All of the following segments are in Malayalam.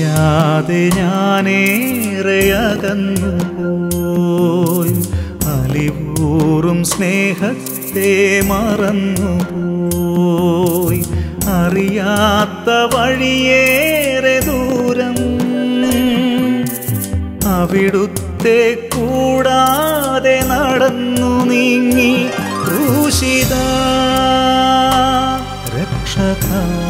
അറിയാതെ ഞാനേറെ അകന്നു പോയി അലിവൂറും സ്നേഹത്തെ മറന്നു പോയി അറിയാത്ത വഴിയേറെ ദൂരം അവിടുത്തെ കൂടാതെ നടന്നു നീങ്ങി ക്രൂശിത രക്ഷക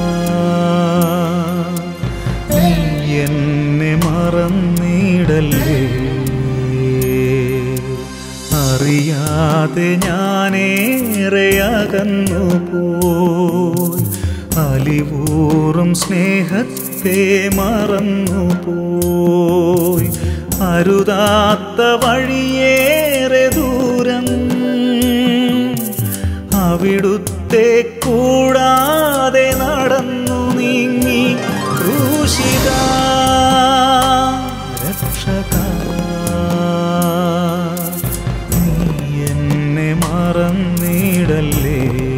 നീ എന്നെ മറന്നിടല്ലേ അറിയാതെ ഞാനേറെ അകന്നു പോയി അലിവൂറും സ്നേഹത്തെ മറന്നു പോയി അരുതാത്ത വഴിയേറെ ദൂരം അവിടുത്തെ കൂടാതെ നടന്നു നീങ്ങി ക്രൂശിത രക്ഷക നീ എന്നെ മറന്നിടല്ലേ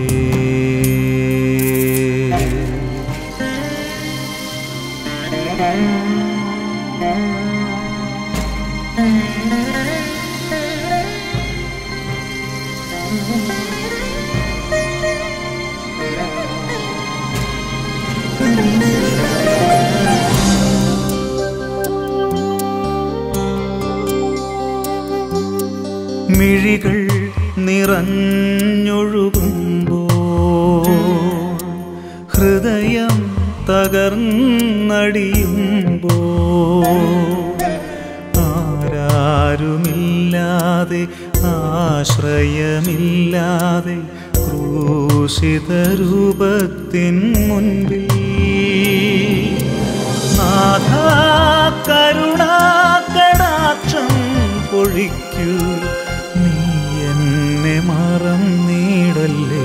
മിഴികൾ നിറഞ്ഞൊഴുകുമ്പോ ഹൃദയം തകർന്നടിയുമ്പോ ആരാരുമില്ലാതെ ആശ്രയമില്ലാതെ ക്രൂശിത രൂപത്തിൻ മുൻപിൽ നാഥാ കരുണാകടാക്ഷം പൊഴിക്കൂ നീ എന്നെ മറന്നിടല്ലേ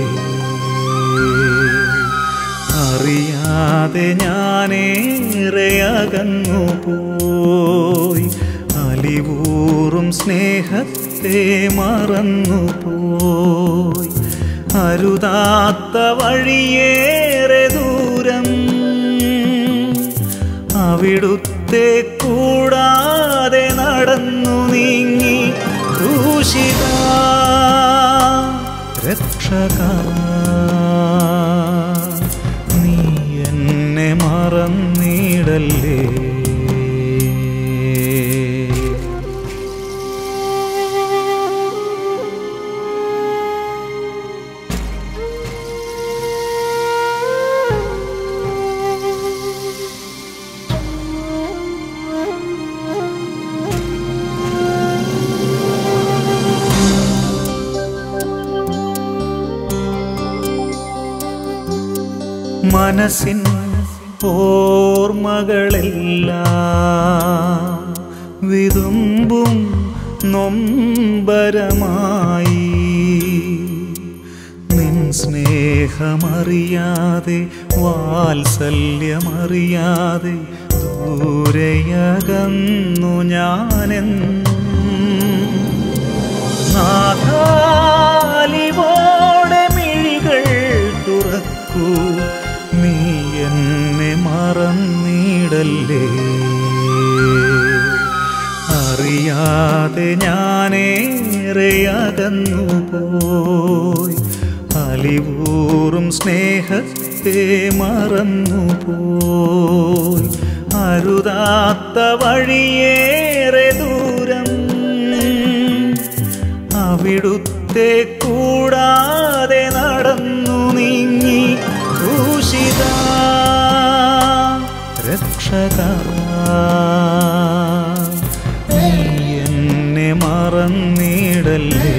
അറിയാതെ ഞാനേറെ അകന്നു പോയി അലിവൂറും സ്നേഹത്തെ മറന്നു പോയി അരുതാത്ത വഴിയേറെ ദൂരം അവിടുത്തെ കൂടാതെ നടന്നു നീങ്ങി ക്രൂശിത രക്ഷക നീ എന്നെ മറന്നിടല്ലേ മനസ്സിൻ ഓർമ്മകളെല്ലാം വിതുമ്പും നൊമ്പരമായി നിൻ സ്നേഹമറിയാതെ വാത്സല്യമറിയാതെ ദൂരയകന്നു ഞാനെന്നും നാഥാലിവോടെ മിഴികൾ തുറക്കൂ നീ എന്നെ മറന്നിടല്ലേ അറിയാതെ ഞാനേറെ അകന്നു പോയി അലിവൂറും സ്നേഹത്തെ മറന്നു പോയി അരുതാത്ത വഴിയേറെ ദൂരം അവിടുത്തെ കൂടാതെ നടന്നു നീങ്ങി ക്രൂശിത രക്ഷക നീ എന്നെ മറന്നിടല്ലേ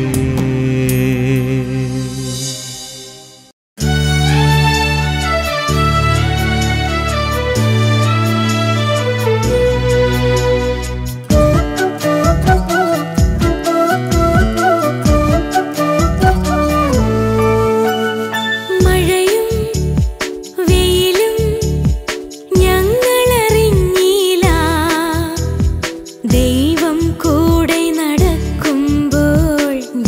മഴയും വെയിലും ഞങ്ങളറിഞ്ഞില്ല ദൈവം കൂടെ നടക്കുമ്പോൾ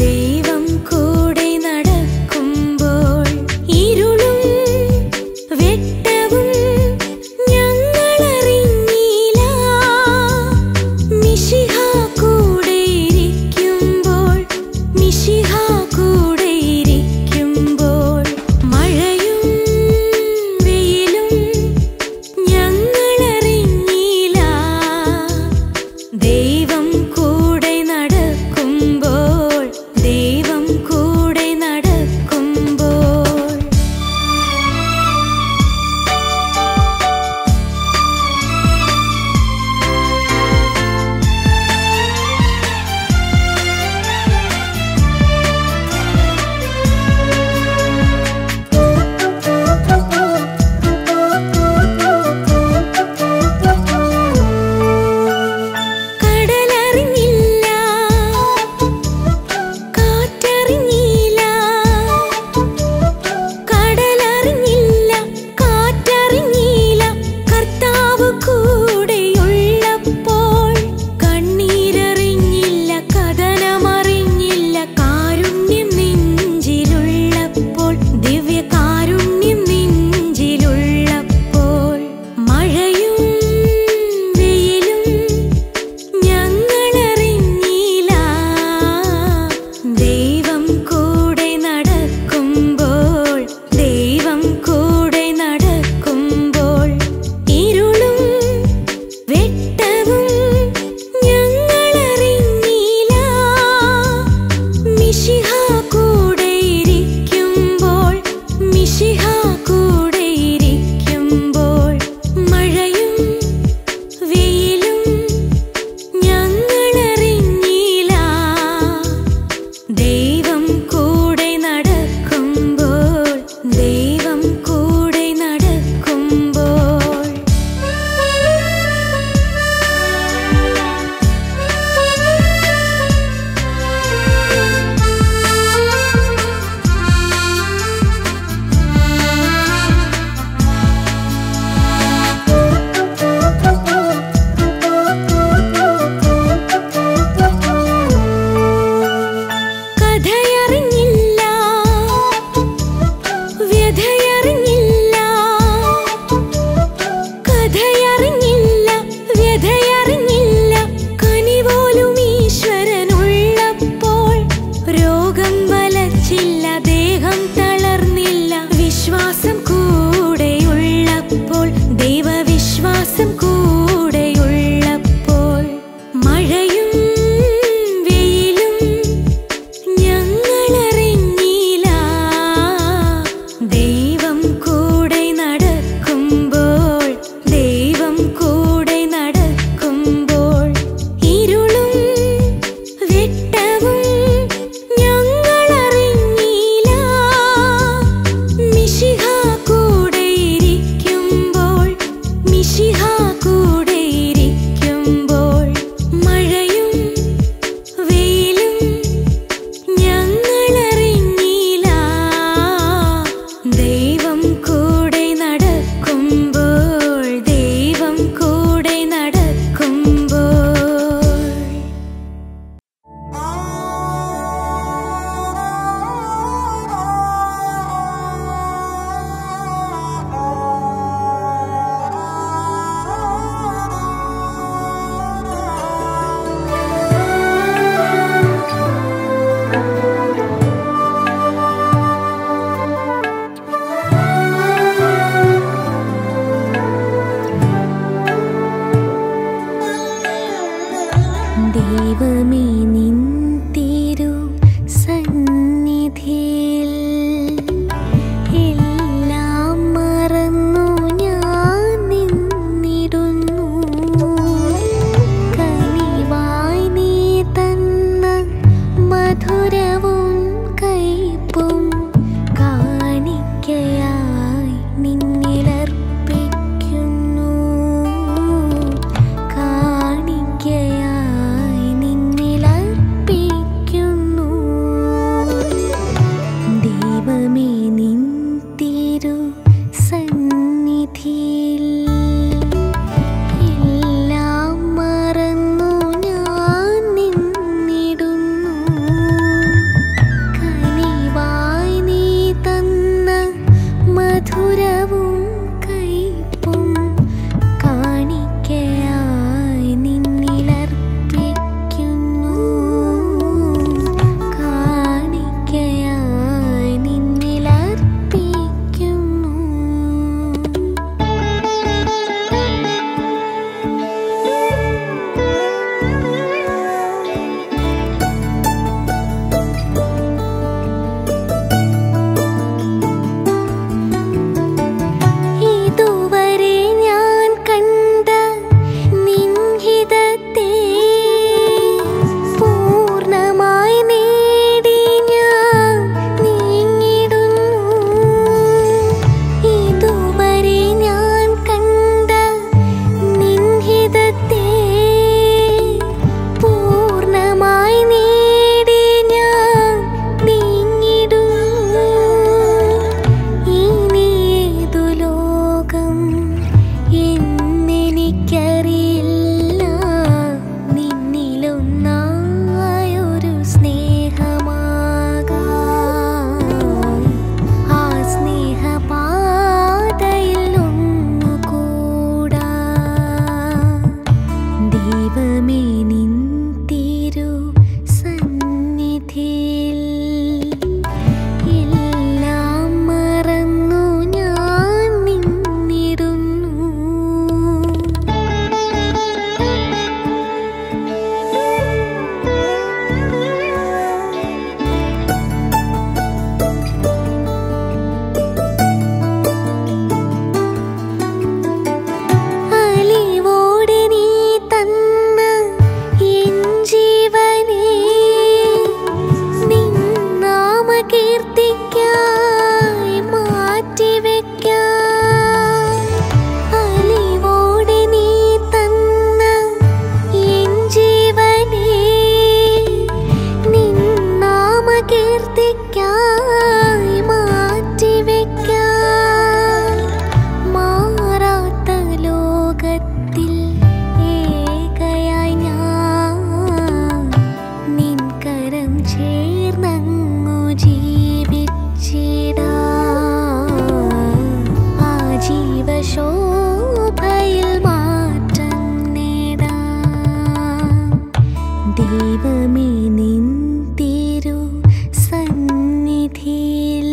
ദൈവമേ നിൻ തിരു സന്നിധിയിൽ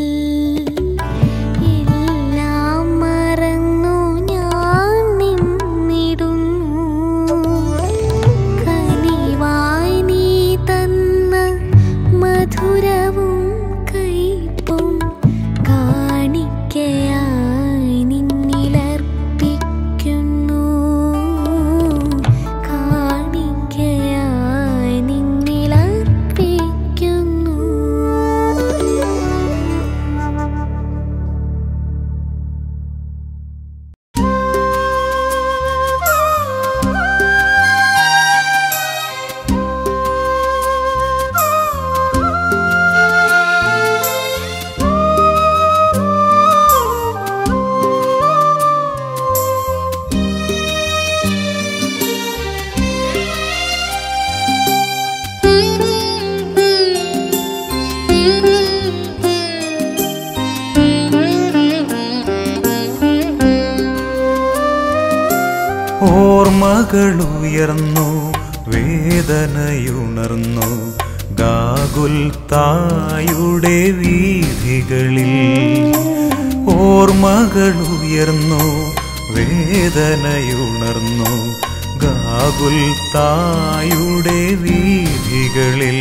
എല്ലാം മറന്നു ഞാൻ നിന്നിടുന്നു കനിവായി നീ തന്ന മധുരവും കൈപ്പും കാണിക്കയായി നിന്നിലർപ്പിക്കുന്നു കാണിക്കയായി നിന്നിലർപ്പിക്കുന്നു ഓർമ്മകളുയർന്നു വേദനയുണർന്നു ഗാഗുൽ തായുടെ വീഥികളിൽ ഓർമ്മകളുയർന്നു വേദനയുണർന്നു ഗാഗുൽ തായുടെ വീഥികളിൽ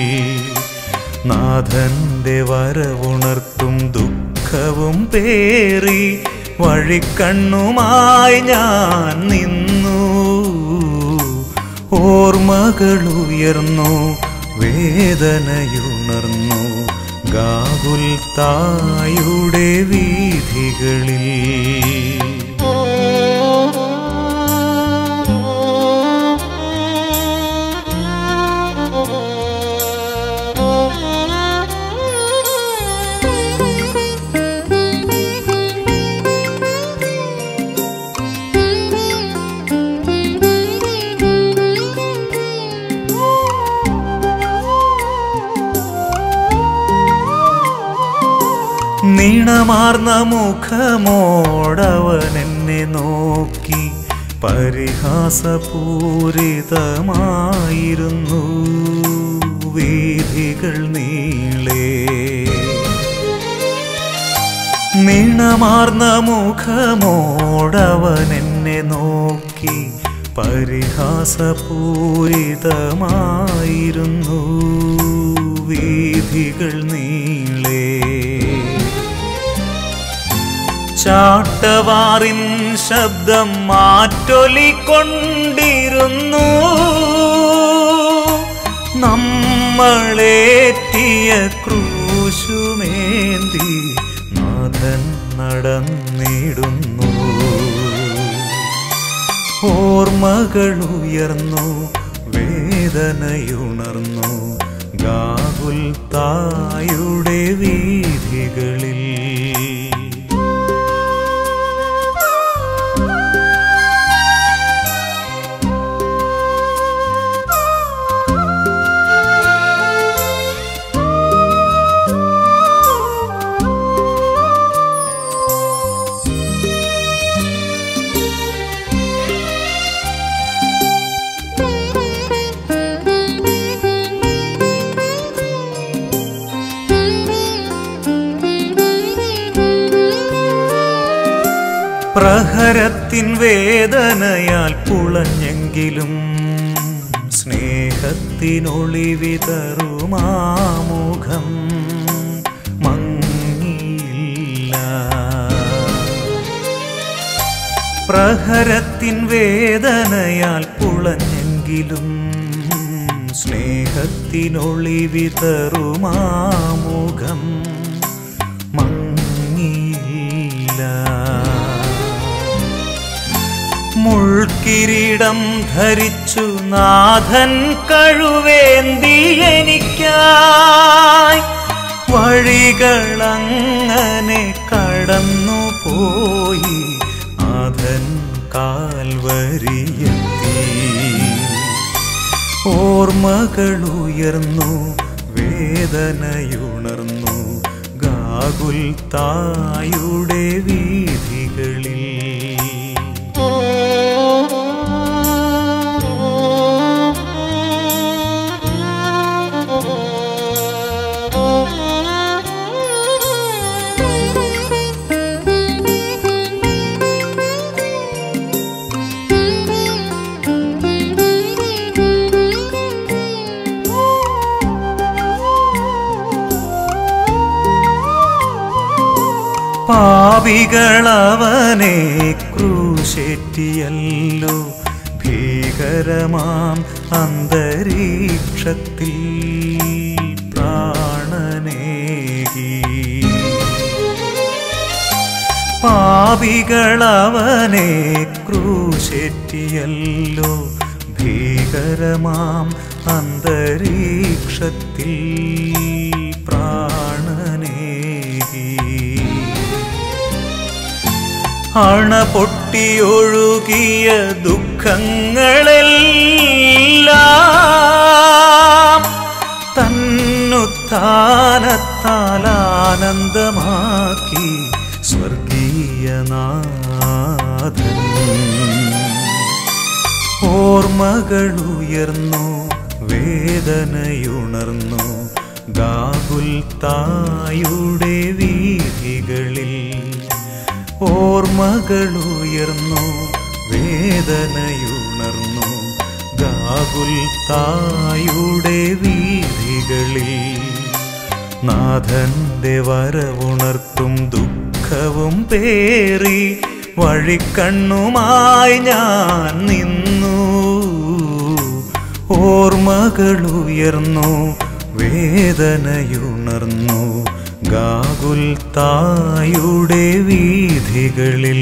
നാഥന്റെ വരവുണർത്തും ദുഃഖവും പേറി വഴിക്കണ്ണുമായി ഞാൻ നിന്നു ഓർമ്മകളുയർന്നു വേദനയുണർന്നു ഗാകുൽ തായുടെ വീഥികളിൽ നീണമാർന്ന മുഖമോടവൻ എന്നെ നോക്കി പരിഹാസപൂരിതമായിരുന്നു വീഥികൾ നീളേ നീണമാർന്ന മുഖമോടവൻ എന്നെ നോക്കി പരിഹാസപൂരിതമായിരുന്നു വീഥികൾ നീളേ ചാട്ടവാറിൻ ശബ്ദം മാറ്റൊലിക്കൊണ്ടിരുന്നു നമ്മളേറ്റിയ ക്രൂശുമേന്തി നാഥൻ നടന്നിടുന്നു ഓർമ്മകളുയർന്നു വേദനയുണർന്നു ഗാകുൽ തായുടെ വീഥികളിൽ പ്രഹരത്തിൻ വേദനയാൽ പുളഞ്ഞെങ്കിലും സ്നേഹത്തിനൊളിവിതറുമാമുഖം മങ്ങിയില്ല പ്രഹരത്തിൻ വേദനയാൽ പുളഞ്ഞെങ്കിലും സ്നേഹത്തിനൊളിവിതറുമാമുഖം മങ്ങിയില്ല മുൾക്കിരീടം ധരിച്ചു നാഥൻ കഴുവേന്തി എനിക്കായി വഴികളങ്ങനെ കടന്നു പോയി നാഥൻ കാൽവരിയെത്തി ഓർമ്മകളുയർന്നു വേദനയുണർന്നു ഗാകുൽ തായുടെ വീഥികളിൽ പാപികളവനെ ക്രൂശേറ്റിയല്ലോ ഭീകരമാം അന്തരീക്ഷത്തിൽ പ്രാണനേകി പാപികളവനെ ക്രൂശേറ്റിയല്ലോ ഭീകരമാം അന്തരീക്ഷത്തിൽ പ്രാണനേകി അണ പൊട്ടിയൊഴുകിയ ദുഃഖങ്ങളെല്ലാം തന്നുത്താനത്താൽ ആനന്ദമാക്കി സ്വർഗീയനാഥൻ ഓർമ്മകളുയർന്നു വേദനയുണർന്നു ഗാകുൽ തായുടെ വീഥികളിൽ ഓർമ്മകളുയർന്നു വേദനയുണർന്നു ഗാകുൽ തായുടെ വീഥികളിൽ നാഥന്റെ വരവുണർത്തും ദുഃഖവും പേറി വഴിക്കണ്ണുമായി ഞാൻ നിന്നു ഓർമ്മകളുയർന്നു വേദനയുണർന്നു ഗാകുൽ തായുടെ വീഥികളിൽ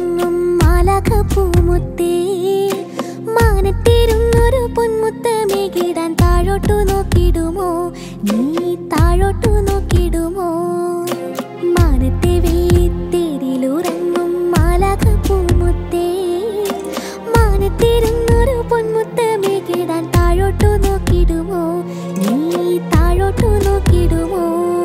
തേരിലുറങ്ങും മാലാഖ പൂമുത്തേ മാനത്തിരുന്നൊരു പൊന്മുത്തമേകിടാൻ താഴോട്ടു നോക്കിടുമോ നീ താഴോട്ടു നോക്കിടുമോ മാനത്തെ വെള്ളിത്തേരിലുറങ്ങും മാലാഖ പൂമുത്തേ മാനത്തിരുന്നൊരു പൊന്മുത്തമേകിടാൻ താഴോട്ടു നോക്കിടുമോ നീ താഴോട്ടു നോക്കിടുമോ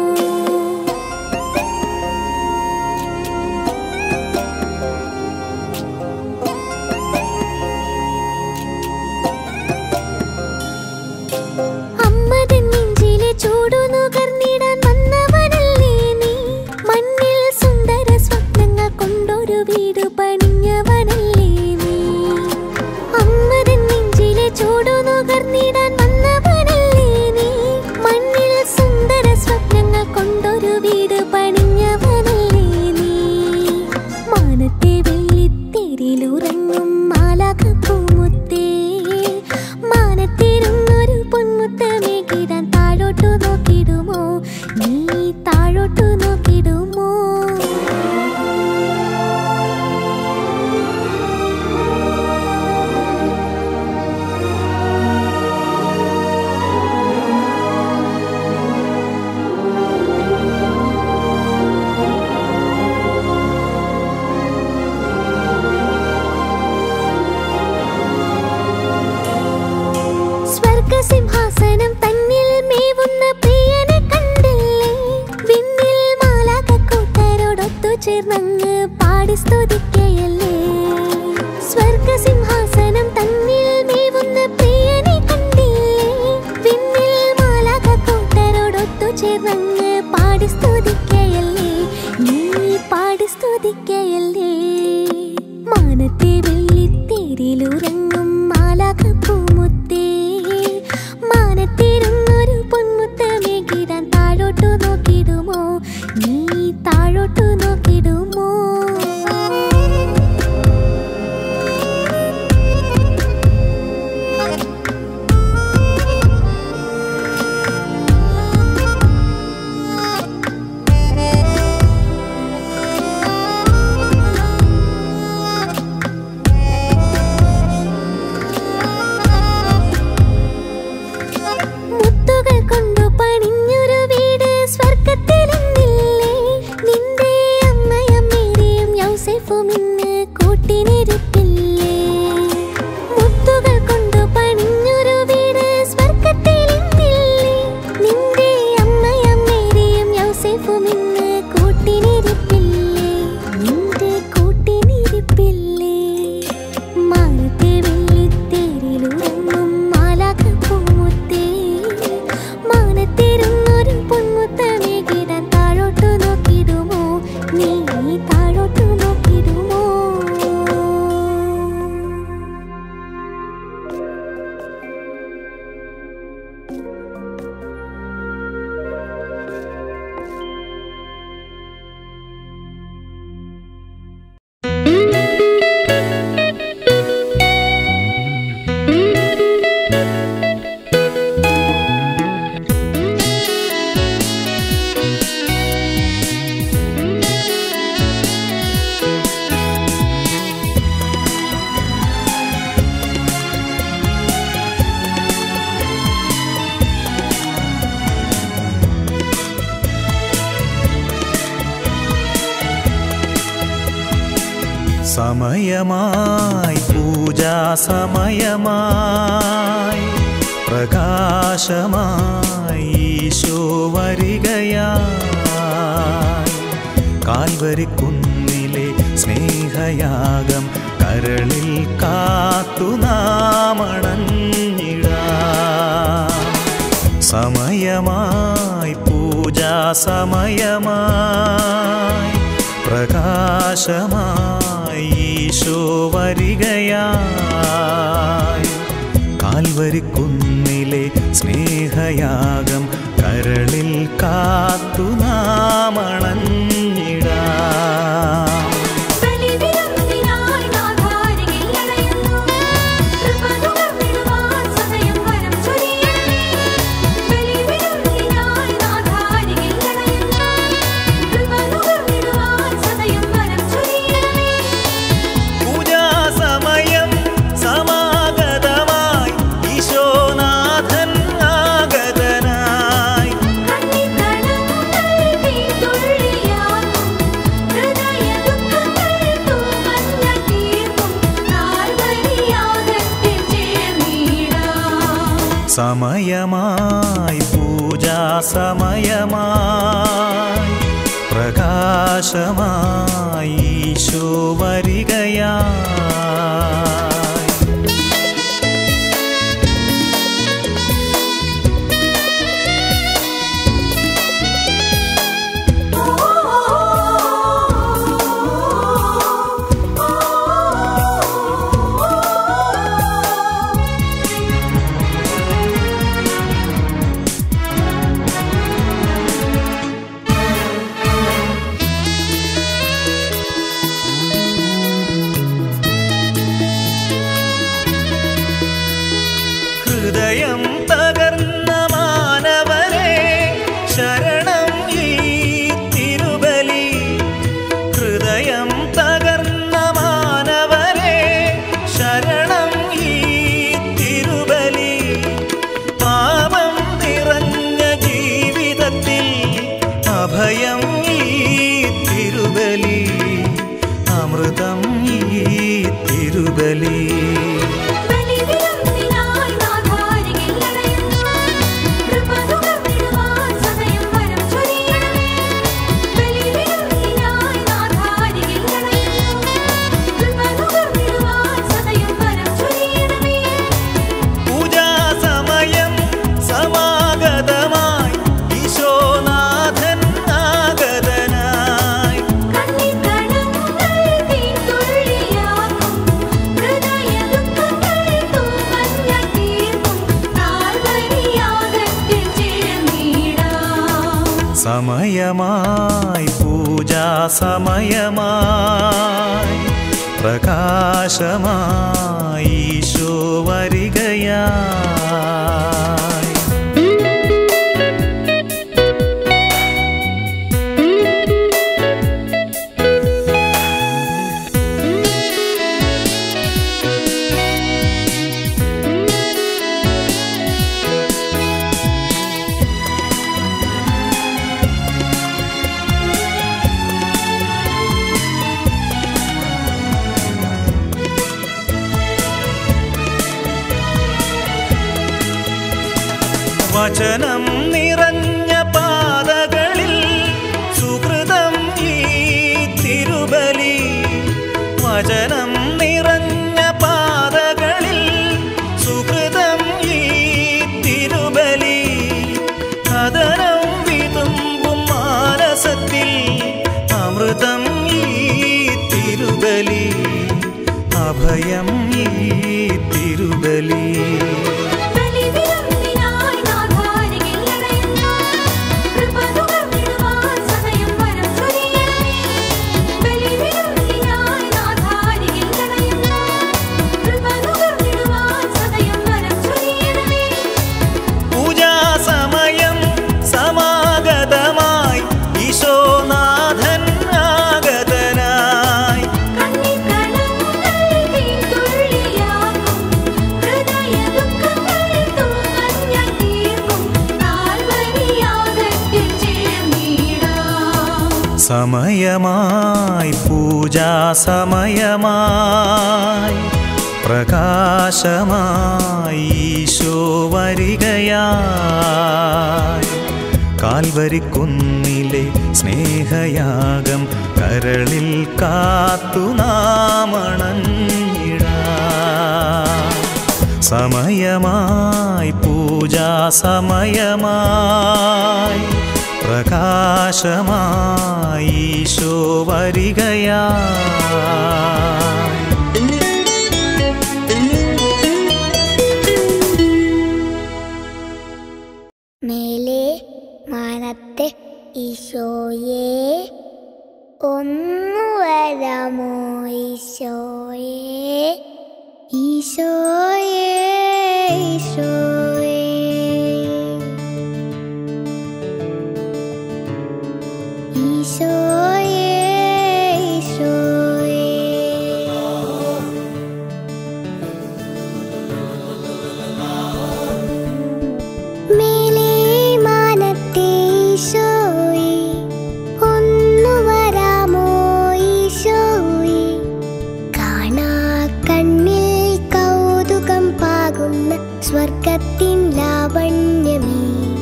അമ്മതൻ നെഞ്ചിലെ ചൂടു നുകർന്നിടാൻ വന്നവനല്ലേ നീ മണ്ണിൽ സുന്ദര സ്വപ്നങ്ങൾ കൊണ്ടൊരു വീട് പണിഞ്ഞവനല്ലേ നീ അമ്മതൻ നെഞ്ചിലെ ചൂടു നുകർന്നിടാൻ വന്നവനല്ലേ നീ മണ്ണിൽ സുന്ദര സ്വപ്നങ്ങൾ കൊണ്ടൊരു വീട് പണിഞ്ഞവനല്ലേ നീ മാനത്തെ വെള്ളിത്തേരിലുറങ്ങും മാലാഖ പൂമുത്തേ മാനത്തിരുന്നൊരു പൊന്മുത്തമേകിടാൻ താഴോട്ടു നോക്കിടുമോ നീ താഴോട്ടു നോക്കിടുമോ സ്വർഗസിംഹാസനം തന്നിൽ മേവുന്ന പ്രിയനെ കണ്ടില്ലേ വിണ്ണിൽ മാലാകൂട്ടരോടൊത്തു ചേർന്നങ്ങ് പാടി സ്തുതിക്കയല്ലേ സ്വർഗസിംഹാസനം തന്നിൽ മേവുന്ന പ്രിയനെ കണ്ടില്ലേ വിണ്ണിൽ മാലാകൂട്ടരോടൊത്തു ചേർന്നങ്ങ് പാടി സ്തുതിക്കയല്ലേ നീ പാടി സ്തുതിക്കയല്ലേ മാനത്തെ വെള്ളിത്തേരിലുറങ്ങും മാലാഖ പൂമുത്തേ മാനത്തിരുന്നൊരു പൊന്മുത്തമേകിടാൻ താഴോട്ടു നോക്കിടുമോ നീ താഴോട്ടു നോക്കിടുമോ മുത്തുകൾ കൊണ്ടു പണിഞ്ഞൊരു വീട് സ്വർഗത്തിലെന്നില്ലേ നിന്റെ അമ്മയമ്മേരെയും യൗസേഫും ഇന്ന് കൂട്ടിനിരിപ്പില്ലേ മുത്തുകൾ കൊണ്ടു പണിഞ്ഞൊരു വീട് സ്വർഗത്തിലെന്നില്ലേ നിന്റെ അമ്മയമ്മേരെയും യൗസേഫും ഇന്ന് കൂട്ടിനിരിപ്പില്ലേ നിന്റെ കൂട്ടിനിരിപ്പില്ലേ മാനത്തെ വെള്ളിത്തേരിലുറങ്ങും മാലാഖ പൂമുത്തേ മാനത്തിരുന്നൊരു പൊന്മുത്തമേകിടാൻ താഴോട്ടു നോക്കിടുമോ നീ താഴോട്ടു നോക്കിടുമോ സമയമായി പൂജാ സമയമായി പ്രകാശമായി ഈശോ വരികയായി കാൽവരിക്കുന്നിലെ സ്നേഹയാഗം കരളിൽ കാത്തു നാമണഞ്ഞിടാം സമയമായി പൂജാ സമയമായി പ്രകാശമായി ഈശോ വരികയായി കാൽവരിക്കുന്നിലെ സ്നേഹയാഗം കരളിൽ കാത്തു നാമണഞ്ഞിടാം ബലിവിരുന്നിനായി നാഥാരികിൽ അണയുന്നു. കൃപ നുകർന്നിടുവാൻ സദയം വരം ചൊരിയണമേ. ബലിവിരുന്നിനായി നാഥാരികിൽ അണയുന്നു. കൃപ നുകർന്നിടുവാൻ സദയം വരം ചൊരിയണമേ. സമയമായി പൂജാ സമയമായി പ്രകാശമായി ഈശോ വരികയായി ഹൃദയം തകർന്ന മാനവരെ ശരണം ഈ തിരുബലി ഹൃദയം തകർന്ന മാനവരെ ശരണം ഈ തിരുബലി പാപം നിറഞ്ഞ ജീവിതത്തിൽ അഭയം ഈ തിരുബലി അമൃതം ഈ തിരുബലി ബലിവിരുന്നിനായി നാഥാരികിൽ അണയുന്നു. കൃപ നുകർന്നിടുവാൻ സദയം വരം ചൊരിയണമേ. ബലിവിരുന്നിനായി നാഥാരികിൽ അണയുന്നു. കൃപ നുകർന്നിടുവാൻ സദയം വരം ചൊരിയണമേ. പൂജാസമയം സമാഗതമായി ഈശോനാഥൻ ആഗതനായി കണ്ണിക്കടങ്ങൾ തീത്തുള്ളിയാക്കും. ഹൃദയദുഃഖങ്ങൾ തൂമഞ്ഞ തീർക്കും. താഴ്വരയാകത്തിൽ ചേർന്നിടാം. സമയമായി പൂജാ സമയമായി പ്രകാശമായി ഈശോ വരികയായി വചനം നിറഞ്ഞ പാതകളിൽ സുഹൃതം ഈ തിരുബലി വചനം നിറഞ്ഞ പാതകളിൽ സുഹൃതം ഈ തിരുബലി കഥനം വിതുമ്പും മാനസത്തിൽ അമൃതം ഈ തിരുബലി അഭയം ഈ തിരുബലി ബലിവിരുന്നിനായി നാഥാരികിൽ അണയുന്നു. കൃപ നുകർന്നിടുവാൻ സദയം വരം ചൊരിയണമേ. ബലിവിരുന്നിനായി നാഥാരികിൽ അണയുന്നു. കൃപ നുകർന്നിടുവാൻ സദയം വരം ചൊരിയണമേ. പൂജാസമയം സമാഗതമായി ഈശോനാഥൻ ആഗതനായി കണ്ണിക്കടങ്ങൾ തീത്തുള്ളിയാക്കും. ഹൃദയദുഃഖങ്ങൾ തൂമഞ്ഞ തീർക്കും. താഴ്വരയാകത്തിൽ ചേർന്നിടാം. സമയമായി പൂജാ സമയമായി പ്രകാശമായി ഈശോ വരികയായി കാൽവരിക്കുന്നിലെ സ്നേഹയാഗം കരളിൽ കാത്തു നാമണഞ്ഞിടാം സമയമായി പൂജാ സമയമായി പ്രകാശമായി ഈശോ വരികയായി മേലെ മാനത്തെ ഈശോയെ ഒന്നു വരാമോ ഈശോയെ ഈശോയെ ഈശോയെ ഈശോയെ ഈശോയെ മേലെ മാനത്തെ ഈശോയെ ഒന്നു വരാമോ ഈശോയെ കാണാ കണ്ണിൽ കൗതുകം പാകുന്ന സ്വർഗത്തിൻ ലാ ലാവണ്യമേ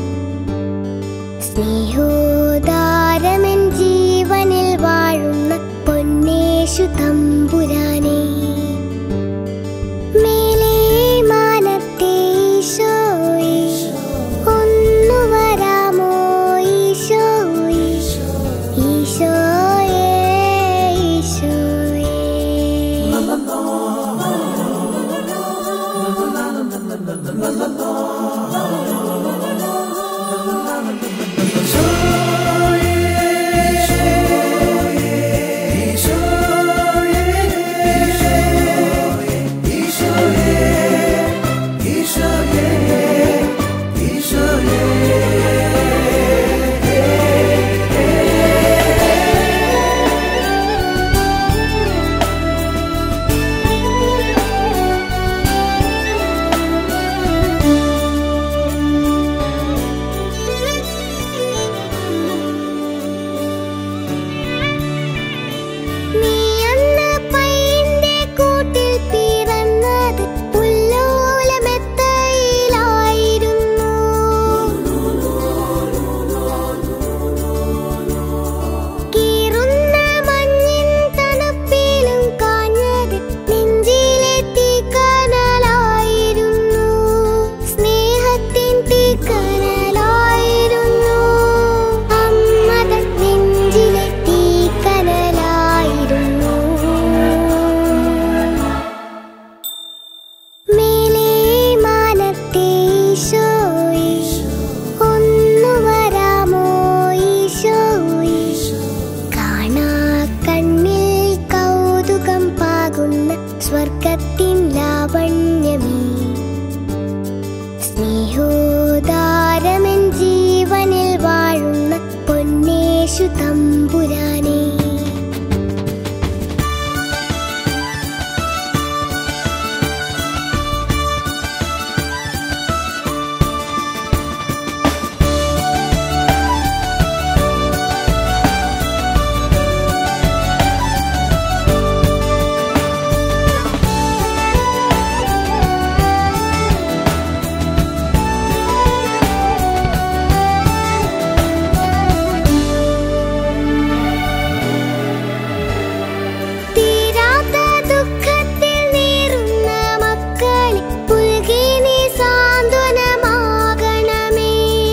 സ്നേഹോദാരമൻ ജീവനിൽ വാഴുന്ന പൊന്നേശു തമ്പുരാനേ മേലേ മാനത്തെ ഈശോയേ, ഒന്നു വരാമോ ഈശോയേ? ഈശോയേ, ഈശോയേ. നീ അന്ന് പൈന്റെ കൂട്ടിൽ പിറന്നത് പുല്ലോലമെത്തയിലായിരുന്നു കീറുന്ന മഞ്ഞിൻ തണുപ്പിലും കാഞ്ഞത് നെഞ്ചിലെ തീക്കനലായിരുന്നു സ്നേഹത്തിൻ തീക്കനലായിരുന്നു അമ്മതൻ നെഞ്ചിലെ തീക്കനലായിരുന്നു മേലേ മാനത്തെ ഈശോയേ, ഒന്നു വരാമോ ഈശോയേ? കാണാ കണ്ണിൽ കൗതുകം പാകുന്ന സ്വർഗത്തിൻ ലാവണ്യമേ സ്നേഹോദാരമൻ ജീവനിൽ വാഴുന്ന പൊന്നേശു തമ്പുരാനേ തീരാത്ത ദുഃഖത്തിൽ നീറുന്ന മക്കളെ പുൽകി നീ സാന്ത്വനമാകണമേ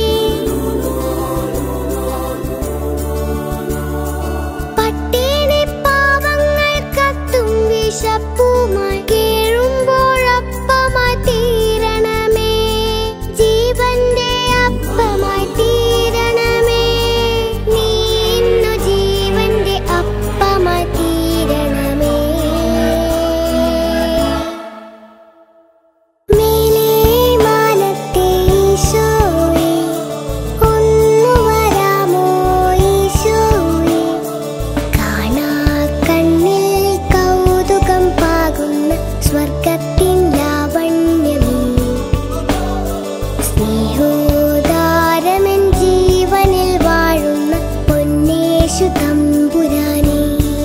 പട്ടിണി പാവങ്ങൾ കത്തും വിശപ്പുമായി കേഴുമ്പോഴപ്പമായി തീരണമേ ജീവന്റെ അപ്പമായി തീരണമേ നീ ഇന്നു ജീവന്റെ അപ്പമായി തീരണമേ മേലേ മാനത്തെ ഈശോയേ, ഒന്നു വരാമോ ഈശോയേ? കാണാ കണ്ണിൽ കൗതുകം പാകുന്ന സ്വർഗത്തിൻ ലാവണ്യമേ സ്നേഹോദാരമൻ ജീവനിൽ വാഴുന്ന പൊന്നേശു തമ്പുരാനേ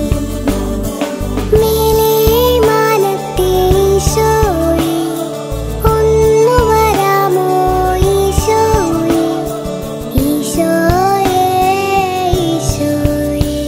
മേലേ മാനത്തെ ഈശോയേ, ഒന്നു വരാമോ ഈശോയേ? ഈശോയേ, ഈശോയേ.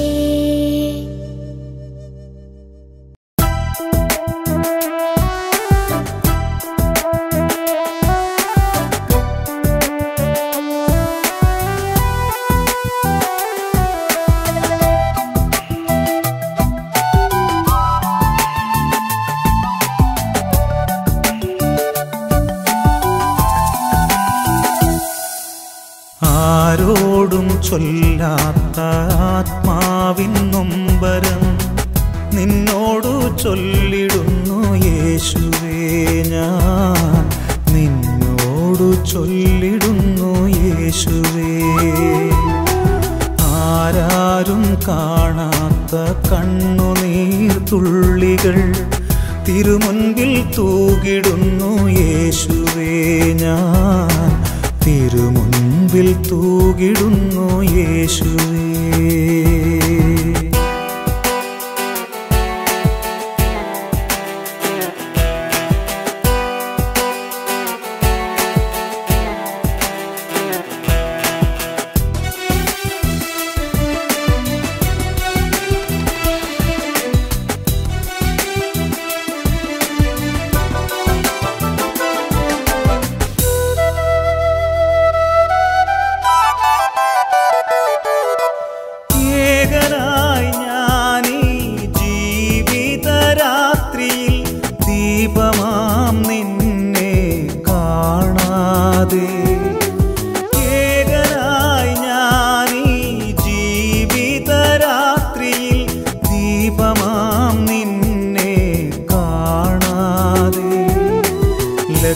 ആരോടും ചൊല്ലാത്ത ആത്മാവിൻ നൊമ്പരം നിന്നോടു ചൊല്ലിടുന്നു യേശുവേ ഞാൻ നിന്നോടു ചൊല്ലിടുന്നു യേശുവേ ആരാരും കാണാത്ത കണ്ണുനീർ തുള്ളികൾ തിരുമുൻപിൽ തൂകിടുന്നു യേശുവേ ഞാൻ തിരുമുൻപിൽ തൂകിടുന്നു യേശുവേ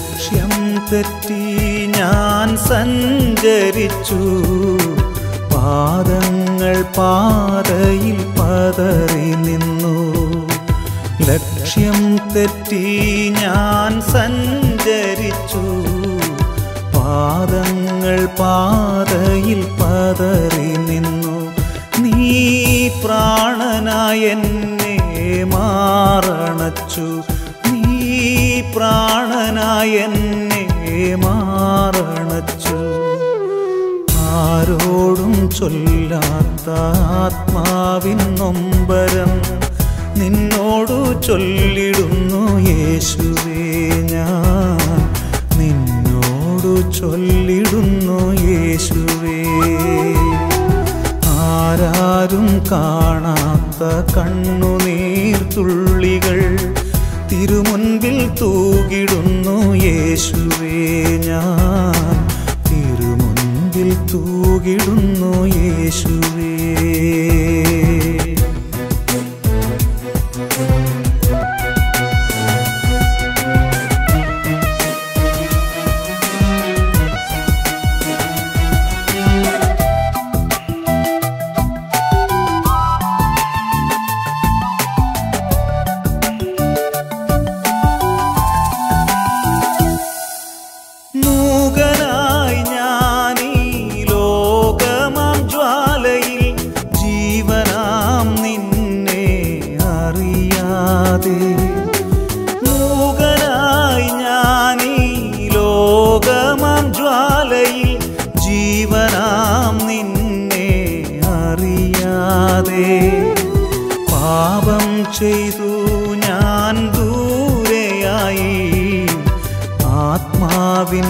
ലക്ഷ്യം തെറ്റി ഞാൻ സഞ്ചരിച്ചു പാദങ്ങൾ പാതയിൽ പതറി നിന്നു ലക്ഷ്യം തെറ്റി ഞാൻ സഞ്ചരിച്ചു പാദങ്ങൾ പാതയിൽ പതറി നിന്നു നീ പ്രാണനായ എന്നെ മാറണച്ചു നീ പ്രാണനായ എന്നെ മാറണച്ചു ആരോടും ചൊല്ലാത്ത ആത്മാവിൻ നൊമ്പരം നിന്നോടു ചൊല്ലിടുന്നു യേശുവേ ഞാൻ നിന്നോടു ചൊല്ലിടുന്നു യേശുവേ ആരാരും കാണാത്ത കണ്ണുനീർ തുള്ളികൾ തിരുമുൻപിൽ തൂകിടുന്നു യേശുവേ ഞാൻ തിരുമുൻപിൽ തൂകിടുന്നു യേശുവേ മൂകനായി ഞാനീ ലോകമാം ജ്വാലയിൽ ജീവനാം നിന്നെ അറിയാതെ മൂകനായി ഞാനീ ലോകമാം ജ്വാലയിൽ ജീവനാം നിന്നെ അറിയാതെ പാപം ചെയ്തു ഞാൻ ദൂരെയായി ആത്മാവിൻ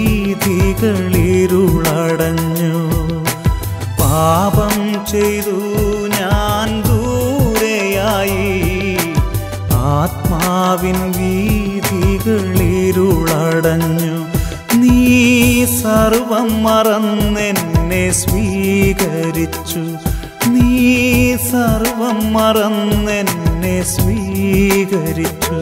വീതികളിരുളടഞ്ഞു പാപം ചെയ്തു ഞാൻ ദൂരെയായി ആത്മാവിൻ വീതികളിരുളടഞ്ഞു നീ സർവം മറന്നെന്നെ സ്വീകരിച്ചു നീ സർവം മറന്നെന്നെ സ്വീകരിച്ചു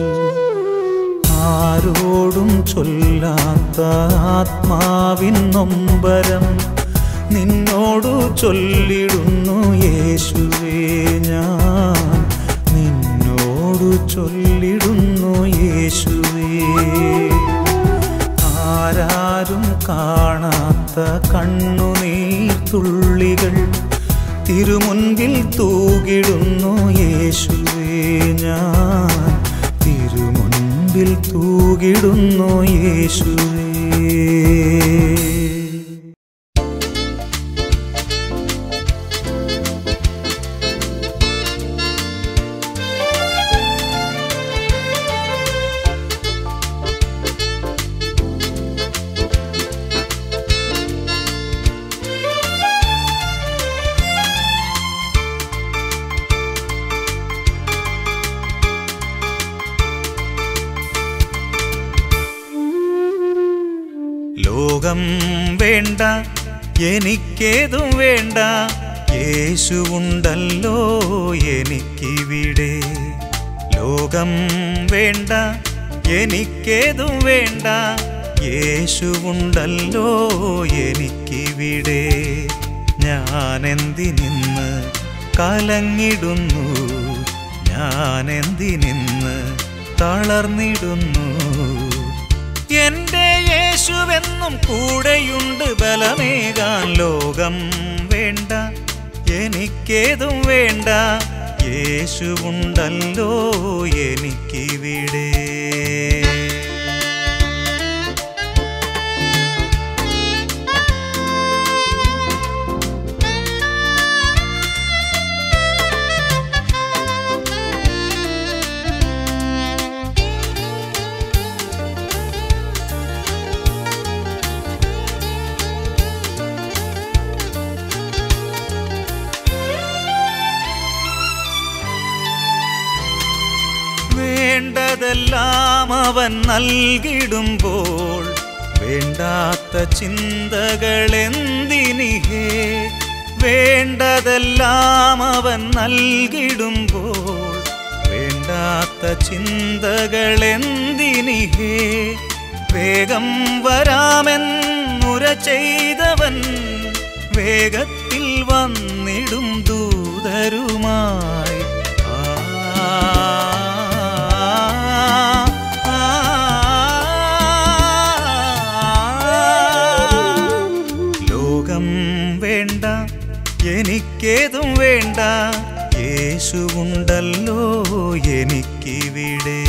ആരോടും ചൊല്ലാത്ത ആത്മാവിൻ നൊമ്പരം നിന്നോടു ചൊല്ലിടുന്നു യേശുവേ ഞാൻ നിന്നോടു ചൊല്ലിടുന്നു യേശുവേ ആരാരും കാണാത്ത കണ്ണുനീർ തുള്ളികൾ തിരുമുൻപിൽ തൂകിടുന്നു യേശുവേ ഞാൻ തിരുമുൻപിൽ തൂകിടുന്നു യേശുവേ ലോകം വേണ്ട എനിക്കേതും വേണ്ട യേശുവുണ്ടല്ലോ എനിക്കിവിടെ ലോകം വേണ്ട എനിക്കേതും വേണ്ട യേശുവുണ്ടല്ലോ എനിക്കിവിടെ ഞാനെന്തിനിന്ന് കലങ്ങിടുന്നു ഞാനെന്തിനിന്ന് തളർന്നിടുന്നു എന്റെ യേശുവെന്നും കൂടെയുണ്ട് ബലമേകാൻ ലോകം വേണ്ട എനിക്കേതും വേണ്ട യേശുവുണ്ടല്ലോ എനിക്കിവിടെ വേണ്ടതെല്ലാം അവൻ നൽകിടുമ്പോൾ വേണ്ടാത്ത ചിന്തകൾ എന്തിനിഹേ വേണ്ടതെല്ലാം അവൻ നൽകിടുമ്പോൾ വേണ്ടാത്ത ചിന്തകൾ എന്തിനിഹേ വേഗം വരാമെന്നുര ചെയ്തവൻ വേഗത്തിൽ വന്നിടും ദൂതരുമായി ആ, ആ, ലോകം വേണ്ട എനിക്കേതും വേണ്ട യേശുവുണ്ടല്ലോ എനിക്കിവിടെ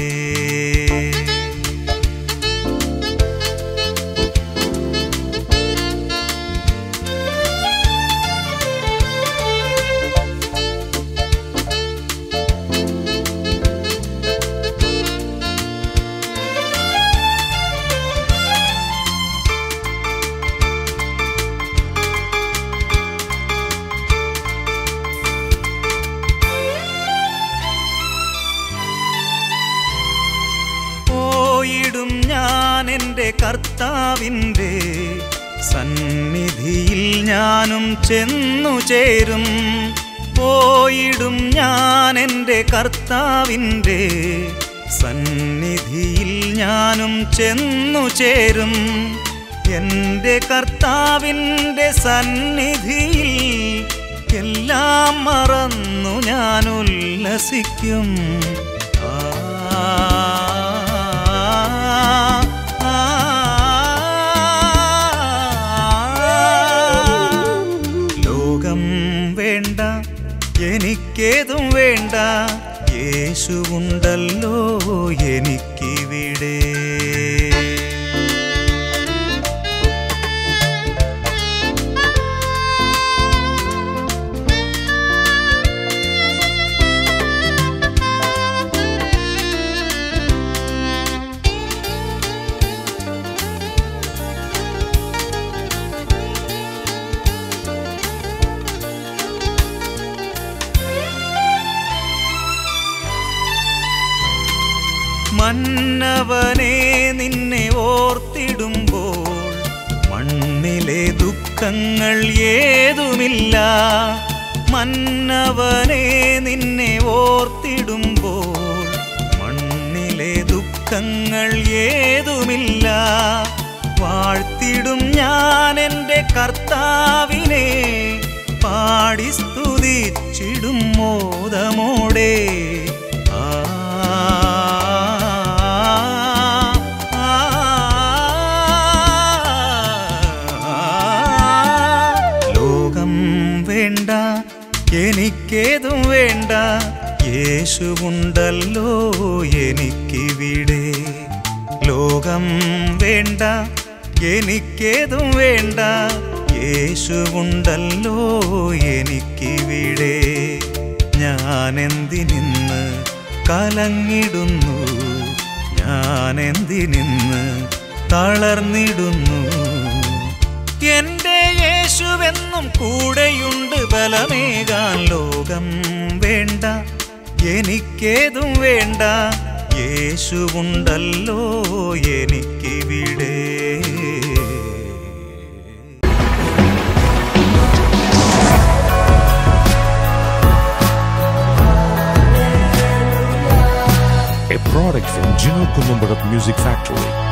പോയിടും ഞാൻ എൻ്റെ കർത്താവിൻ്റെ സന്നിധിയിൽ ഞാനും ചെന്നു ചേരും പോയിടും ഞാൻ എൻ്റെ കർത്താവിൻ്റെ സന്നിധിയിൽ ഞാനും ചെന്നു ചേരും എൻ്റെ കർത്താവിൻ്റെ സന്നിധിയിൽ എല്ലാം മറന്നു ഞാൻ ഉല്ലസിക്കും ആ, ആ, ലോകം വേണ്ട എനിക്കേതും വേണ്ട യേശുവുണ്ടല്ലോ എനിക്കിവിടെ മന്നവനെ നിന്നെ ഓർത്തിടുമ്പോൾ മണ്ണിലെ ദുഃഖങ്ങൾ ഏതുമില്ല മന്നവനെ നിന്നെ ഓർത്തിടുമ്പോൾ മണ്ണിലെ ദുഃഖങ്ങൾ ഏതുമില്ല വാഴ്ത്തിടും ഞാൻ എൻ്റെ കർത്താവിനെ പാടി സ്തുതിച്ചിടും മോദമോടെ ആ, ആ, ലോകം വേണ്ട എനിക്കേതും വേണ്ട യേശുവുണ്ടല്ലോ എനിക്കിവിടെ ലോകം വേണ്ട എനിക്കേതും വേണ്ട യേശുവുണ്ടല്ലോ എനിക്കിവിടെ ഞാനെന്തിനിന്ന് കലങ്ങിടുന്നു ഞാനെന്തിനിന്ന് തളർന്നിടുന്നു എന്റെ യേശുവെന്നും കൂടെയുണ്ട് ബലമേകാൻ ലോകം വേണ്ട എനിക്കേതും വേണ്ട യേശുവുണ്ടല്ലോ എനിക്കിവിടെ a product from Gino Columbarat Music Factory.